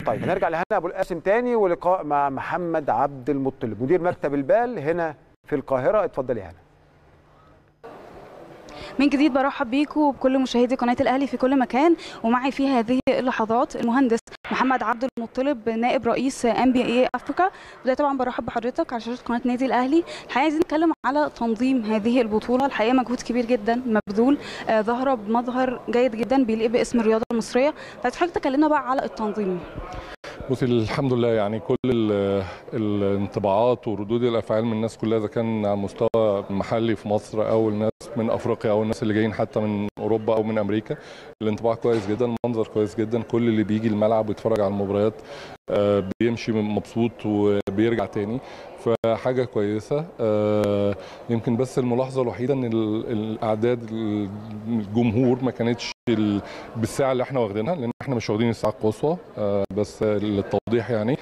طيب هنرجع لهنا ابو القاسم تاني ولقاء مع محمد عبد المطلب مدير مكتب البال هنا في القاهره اتفضلي هنا من جديد برحب بيكم وبكل مشاهدي قناه الاهلي في كل مكان ومعي في هذه اللحظات المهندس محمد عبد المطلب نائب رئيس ام بي اي افريكا وده طبعا برحب بحضرتك على شاشه قناه نادي الاهلي الحقيقه عايزين نتكلم على تنظيم هذه البطوله الحقيقه مجهود كبير جدا مبذول آه ظاهره بمظهر جيد جدا بيليق باسم الرياضه المصريه فعايز حضرتك تكلمنا بقى على التنظيم بصي الحمد لله يعني كل الانطباعات وردود الافعال من الناس كلها اذا كان على المستوى المحلي في مصر او الناس من افريقيا او الناس اللي جايين حتى من اوروبا او من امريكا الانطباع كويس جدا المنظر كويس جدا كل اللي بيجي الملعب ويتفرج على المباريات بيمشي مبسوط وبيرجع تاني فحاجه كويسه يمكن بس الملاحظه الوحيده ان الاعداد الجمهور ما كانتش بالساعه اللي احنا واخدينها لان احنا مش واخدين الساعه القصوى بس للتوضيح يعني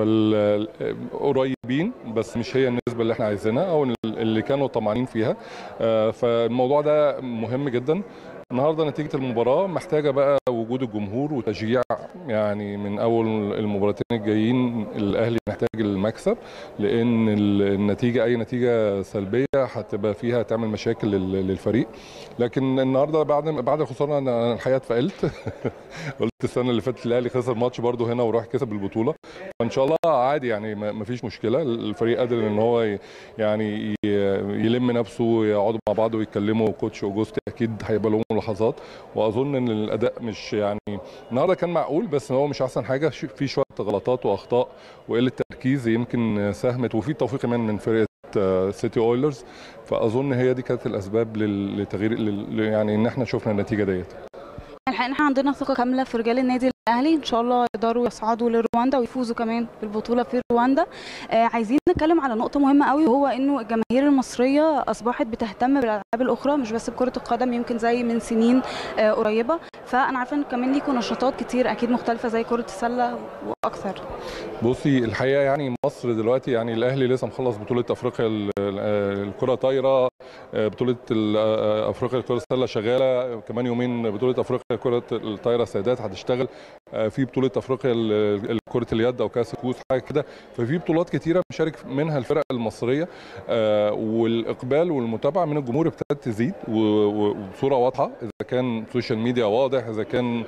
فالقريبين بس مش هي النسبه اللي احنا عايزينها او اللي كانوا طمعانين فيها فالموضوع ده مهم جدا النهارده نتيجه المباراه محتاجه بقى وجود الجمهور وتشجيع يعني من اول المباراتين الجايين الاهلي محتاج المكسب لان النتيجه اي نتيجه سلبيه هتبقى فيها تعمل مشاكل للفريق لكن النهارده بعد بعد الخساره انا الحقيقه اتفائلت قلت السنه اللي فاتت الاهلي خسر ماتش برده هنا وراح كسب البطوله فان شاء الله عادي يعني ما فيش مشكله الفريق قادر ان هو يعني يلم نفسه ويقعدوا مع بعض ويتكلموا كوتش اوجوستي اكيد هيبقى لهم ملاحظات واظن ان الاداء مش يعني النهارده كان معقول بس هو مش احسن حاجه في شويه غلطات واخطاء وقله تركيز يمكن ساهمت وفي توفيق كمان من فرقه سيتي اويلرز فاظن هي دي كانت الاسباب للتغيير يعني ان احنا شفنا النتيجه ديت الحقيقه احنا عندنا ثقه كامله في رجال النادي الاهلي ان شاء الله يقدروا يصعدوا لرواندا ويفوزوا كمان بالبطوله في رواندا آه عايزين نتكلم على نقطه مهمه قوي وهو انه الجماهير المصريه اصبحت بتهتم بالالعاب الاخرى مش بس بكره القدم يمكن زي من سنين آه قريبه فانا عارفه ان كمان ليكم نشاطات كتير اكيد مختلفه زي كره السله واكثر بصي الحقيقه يعني مصر دلوقتي يعني الاهلي لسه مخلص بطوله افريقيا الكره طايره بطوله افريقيا الكره السله شغاله كمان يومين بطوله افريقيا كره الطايره سيدات هتشتغل في بطوله افريقيا كره اليد او كاس الكؤوس حاجه كده ففي بطولات كتيره مشارك منها الفرق المصريه والاقبال والمتابعه من الجمهور ابتدت تزيد وبصوره واضحه اذا كان سوشيال ميديا واضح اذا كان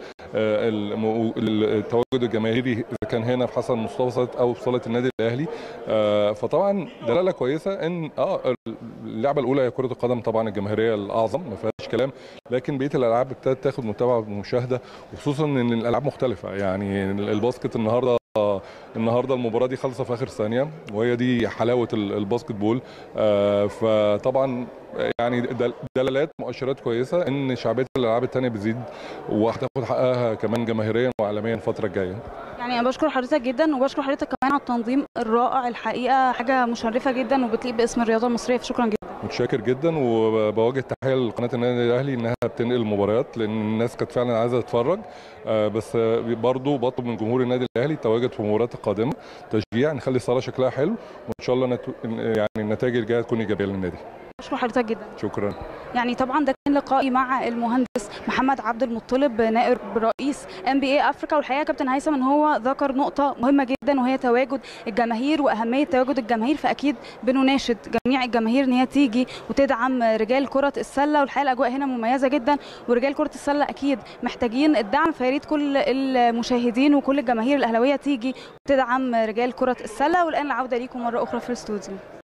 التواجد الجماهيري اذا كان هنا في حسن مصطفى او في صاله النادي الاهلي فطبعا دلاله كويسه ان اه اللعبه الاولى هي كره القدم طبعا الجماهيريه الاعظم ما فيهاش كلام لكن بقيه الالعاب ابتدت تاخد متابعه ومشاهده وخصوصا ان الالعاب مختلفه يعني الباسكت النهارده النهارده المباراه دي خلصه في اخر ثانيه وهي دي حلاوه الباسكت بول فطبعا يعني دلالات مؤشرات كويسه ان شعبيه الالعاب الثانيه بتزيد وهتاخد حقها كمان جماهيريا واعلاميا الفتره الجايه يعني انا بشكر حضرتك جدا وبشكر حضرتك كمان على التنظيم الرائع الحقيقه حاجه مشرفه جدا وبتليق باسم الرياضه المصريه فشكرا جدا متشكر جدا وبوجه تحيه لقناه النادي الاهلي انها بتنقل المباريات لان الناس كانت فعلا عايزه تتفرج بس برضه بطلب من جمهور النادي الاهلي التواجد في المباريات القادمه تشجيع نخلي الصاله شكلها حلو وان شاء الله نت... يعني النتائج الجايه تكون ايجابيه للنادي بشكر حضرتك جدا شكرا يعني طبعا ده كان لقائي مع المهندس محمد عبد المطلب نائب رئيس ام بي اي افريكا والحقيقه كابتن هيثم ان هو ذكر نقطه مهمه جدا وهي تواجد الجماهير واهميه تواجد الجماهير فاكيد بنناشد جميع الجماهير ان هي تيجي وتدعم رجال كره السله والحقيقه الاجواء هنا مميزه جدا ورجال كره السله اكيد محتاجين الدعم فياريت كل المشاهدين وكل الجماهير الاهلاويه تيجي وتدعم رجال كره السله والان العوده ليكم مره اخرى في الاستوديو